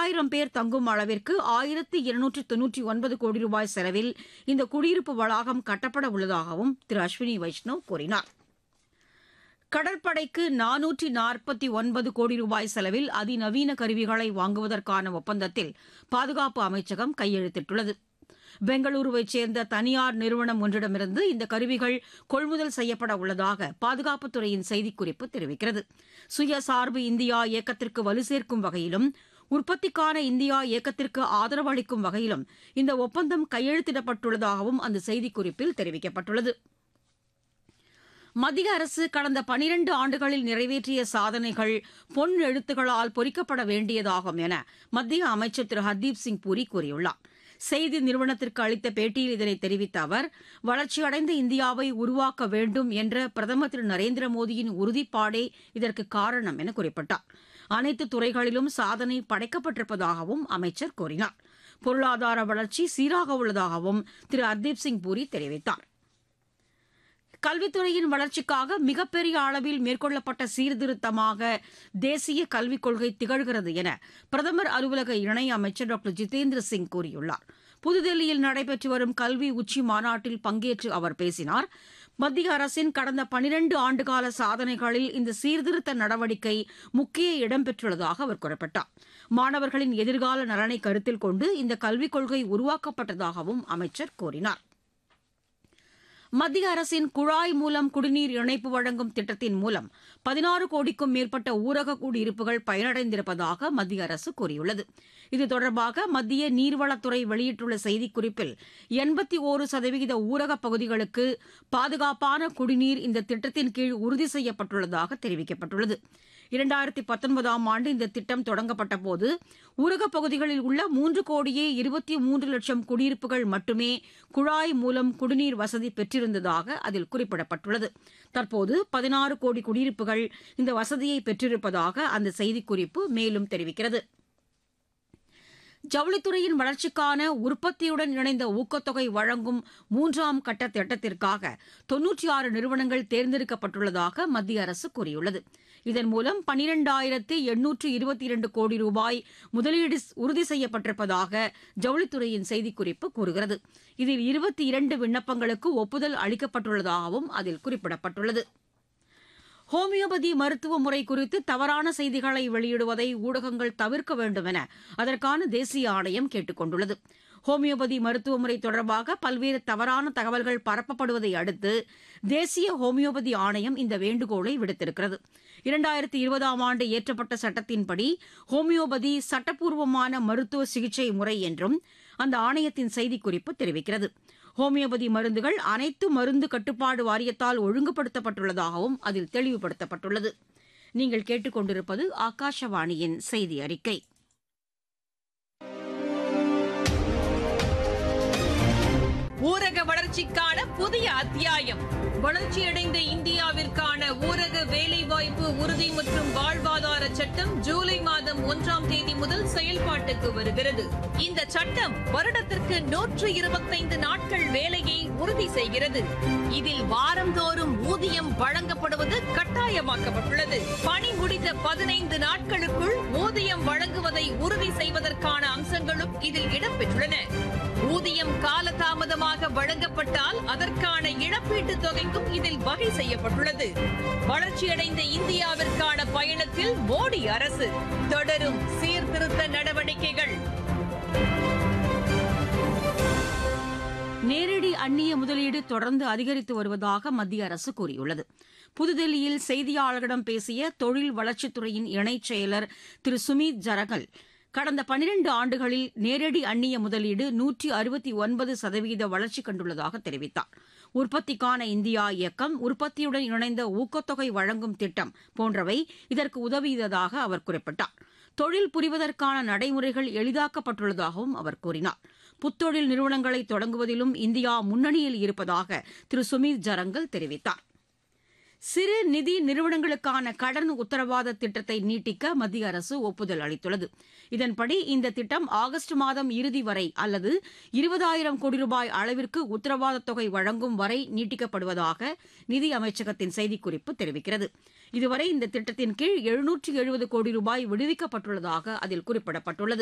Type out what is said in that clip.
பத்தாயிரம் பேர் தங்கும் அளவிற்கு ஆயிரத்தி இருநூற்றி தொன்னூற்றி ஒன்பது கோடி ரூபாய் செலவில் இந்த குடியிருப்பு வளாகம் கட்டப்பட உள்ளதாகவும் திரு அஸ்வினி வைஷ்ணவ் கூறினார் கடற்படைக்கு நானூற்றி நாற்பத்தி ஒன்பது கோடி ரூபாய் செலவில் அதிநவீன கருவிகளை வாங்குவதற்கான ஒப்பந்தத்தில் பாதுகாப்பு அமைச்சகம் கையெழுத்திட்டுள்ளது பெங்களூருவைச் சேர்ந்த தனியார் நிறுவனம் ஒன்றிடமிருந்து இந்த கருவிகள் கொள்முதல் செய்யப்பட உள்ளதாக பாதுகாப்புத்துறையின் செய்திக்குறிப்பு தெரிவிக்கிறது சுயசார்பு இந்தியா இயக்கத்திற்கு வலு சேர்க்கும் வகையிலும் உற்பத்திக்கான இந்தியா இயக்கத்திற்கு ஆதரவு அளிக்கும் வகையிலும் இந்த ஒப்பந்தம் கையெழுத்திடப்பட்டுள்ளதாகவும் அந்த செய்திக்குறிப்பில் தெரிவிக்கப்பட்டுள்ளது மத்திய அரசு கடந்த பனிரண்டு ஆண்டுகளில் நிறைவேற்றிய சாதனைகள் பொன் எழுத்துக்களால் பொறிக்கப்பட வேண்டியதாகும் என மத்திய அமைச்சர் திரு ஹர்தீப் சிங் பூரி கூறியுள்ளார் செய்தி நிறுவனத்திற்கு அளித்த பேட்டியில் இதனை தெரிவித்த அவர் வளர்ச்சியடைந்த இந்தியாவை உருவாக்க வேண்டும் என்ற பிரதமர் திரு நரேந்திர மோடியின் உறுதிப்பாடே இதற்கு காரணம் என குறிப்பிட்டார் அனைத்து துறைகளிலும் சாதனை படைக்கப்பட்டிருப்பதாகவும் அமைச்சர் கூறினார் பொருளாதார வளர்ச்சி சீராக உள்ளதாகவும் திரு ஹர்தீப் சிங் பூரி தெரிவித்தார் கல்வித்துறையின் வளர்ச்சிக்காக மிகப்பெரிய அளவில் மேற்கொள்ளப்பட்ட சீர்திருத்தமாக தேசிய கல்விக் கொள்கை திகழ்கிறது என பிரதமர் அலுவலக இணையமைச்சர் டாக்டர் ஜிதேந்திர சிங் கூறியுள்ளார் புதுதில்லியில் நடைபெற்று வரும் கல்வி உச்சி மாநாட்டில் பங்கேற்று அவர் பேசினார் மத்திய அரசின் கடந்த பனிரண்டு ஆண்டுகால சாதனைகளில் இந்த சீர்திருத்த நடவடிக்கை முக்கிய இடம்பெற்றுள்ளதாக அவர் குறிப்பிட்டார் மாணவர்களின் எதிர்கால நலனை கருத்தில் கொண்டு இந்த கல்விக் கொள்கை உருவாக்கப்பட்டதாகவும் அமைச்சர் கூறினார் மத்திய அரசின் குழாய் மூலம் குடிநீர் இணைப்பு வழங்கும் திட்டத்தின் மூலம் பதினாறு கோடிக்கும் மேற்பட்ட ஊரக குடியிருப்புகள் பயனடைந்திருப்பதாக மத்திய அரசு கூறியுள்ளது இது தொடர்பாக மத்திய நீர்வளத்துறை வெளியிட்டுள்ள செய்திக்குறிப்பில் எண்பத்தி ஓரு சதவிகித ஊரகப் பகுதிகளுக்கு பாதுகாப்பான குடிநீர் இந்த திட்டத்தின் கீழ் உறுதி செய்யப்பட்டுள்ளதாக தெரிவிக்கப்பட்டுள்ளது இரண்டாயிரத்தி பத்தொன்பதாம் ஆண்டு இந்த திட்டம் தொடங்கப்பட்ட போது ஊரகப் பகுதிகளில் உள்ள மூன்று கோடியே இருபத்தி மூன்று லட்சம் குடியிருப்புகள் மட்டுமே குழாய் மூலம் குடிநீர் வசதி பெற்றிருந்ததாக அதில் குறிப்பிடப்பட்டுள்ளது தற்போது பதினாறு கோடி குடியிருப்புகள் இந்த வசதியை பெற்றிருப்பதாக அந்த செய்திக்குறிப்பு மேலும் தெரிவிக்கிறது ஜவுளித்துறையின் வளர்ச்சிக்கான உற்பத்தியுடன் இணைந்த ஊக்கத்தொகை வழங்கும் மூன்றாம் கட்ட திட்டத்திற்காக தொன்னூற்றி ஆறு நிறுவனங்கள் தேர்ந்தெடுக்கப்பட்டுள்ளதாக மத்திய அரசு கூறியுள்ளது இதன் மூலம் பனிரெண்டாயிரத்து எண்ணூற்று இருபத்தி இரண்டு கோடி ரூபாய் முதலீடு உறுதி செய்யப்பட்டிருப்பதாக ஜவுளித்துறையின் செய்திக்குறிப்பு கூறுகிறது இதில் இருபத்தி இரண்டு விண்ணப்பங்களுக்கு ஒப்புதல் அளிக்கப்பட்டுள்ளதாகவும் அதில் குறிப்பிடப்பட்டுள்ளது ஹோமியோபதி மருத்துவ முறை குறித்து தவறான செய்திகளை வெளியிடுவதை ஊடகங்கள் தவிர்க்க வேண்டும் என அதற்கான தேசிய ஆணையம் கேட்டுக் கொண்டுள்ளது ஹோமியோபதி மருத்துவ முறை தொடர்பாக பல்வேறு தவறான தகவல்கள் பரப்பப்படுவதை அடுத்து தேசிய ஹோமியோபதி ஆணையம் இந்த வேண்டுகோளை விடுத்திருக்கிறது இரண்டாயிரத்தி இருபதாம் ஆண்டு இயற்றப்பட்ட சட்டத்தின்படி ஹோமியோபதி சட்டப்பூர்வமான மருத்துவ சிகிச்சை முறை என்றும் அந்த ஆணையத்தின் செய்திக்குறிப்பு தெரிவிக்கிறது ஹோமியோபதி மருந்துகள் அனைத்து மருந்து கட்டுப்பாடு வாரியத்தால் ஒழுங்குபடுத்தப்பட்டுள்ளதாகவும் அதில் தெளிவுபடுத்தப்பட்டுள்ளது நீங்கள் கேட்டுக்கொண்டிருப்பது ஆகாஷவாணியின் செய்தி அறிக்கை ஊரக வளர்ச்சிக்கான புதிய அத்தியாயம் வளர்ச்சியடைந்த இந்தியாவிற்கான ஊரக வேலைவாய்ப்பு உறுதி மற்றும் வாழ்வாதார சட்டம் ஜூலை மாதம் ஒன்றாம் தேதி முதல் செயல்பாட்டுக்கு வருகிறது இந்த சட்டம் வருடத்திற்கு நூற்று இருபத்தைந்து நாட்கள் வேலையை உறுதி செய்கிறது இதில் வாரந்தோறும் ஊதியம் வழங்கப்படுவது கட்டாயமாக்கப்பட்டுள்ளது பணி முடிந்த பதினைந்து நாட்களுக்குள் ஊதியம் வழங்குவதை உறுதி செய்வதற்கான அம்சங்களும் இதில் இடம்பெற்றுள்ளன ஊதியம் காலதாமதமாக வழங்கப்பட்டால் அதற்கான இழப்பீட்டுத் தொகைக்கும் இதில் வகை செய்யப்பட்டுள்ளது வளர்ச்சியடைந்த இந்தியாவிற்கான பயணத்தில் மோடி அரசு தொடரும் சீர்திருத்த நடவடிக்கைகள் நேரடி அந்நிய முதலீடு தொடர்ந்து அதிகரித்து வருவதாக மத்திய அரசு கூறியுள்ளது புதுதில்லியில் செய்தியாளர்களிடம் பேசிய தொழில் வளர்ச்சித்துறையின் இணைச் செயலர் திரு சுமித் ஜரகல் கடந்த பனிரண்டு ஆண்டுகளில் நேரடி அந்நிய முதலீடு நூற்றி அறுபத்தி ஒன்பது சதவீத வளர்ச்சி கண்டுள்ளதாக தெரிவித்தார் உற்பத்திக்கான இந்தியா இயக்கம் உற்பத்தியுடன் இணைந்த ஊக்கத்தொகை வழங்கும் திட்டம் போன்றவை இதற்கு உதவியதாக அவர் குறிப்பிட்டார் தொழில் புரிவதற்கான நடைமுறைகள் எளிதாக்கப்பட்டுள்ளதாகவும் அவர் கூறினார் புத்தொழில் நிறுவனங்களை தொடங்குவதிலும் இந்தியா முன்னணியில் இருப்பதாக திரு சுமித் ஜரங்கல் தெரிவித்தார் சிறு நிதி நிறுவனங்களுக்கான கடன் உத்தரவாத திட்டத்தை நீட்டிக்க மத்திய அரசு ஒப்புதல் அளித்துள்ளது இதன்படி இந்த திட்டம் ஆகஸ்ட் மாதம் இறுதி வரை அல்லது இருபதாயிரம் கோடி ரூபாய் அளவிற்கு உத்தரவாத தொகை வழங்கும் வரை நீட்டிக்கப்படுவதாக நிதி அமைச்சகத்தின் செய்திக்குறிப்பு தெரிவிக்கிறது இதுவரை இந்த திட்டத்தின் கீழ் எழுநூற்று எழுபது கோடி ரூபாய் விடுவிக்கப்பட்டுள்ளதாக அதில் குறிப்பிடப்பட்டுள்ளது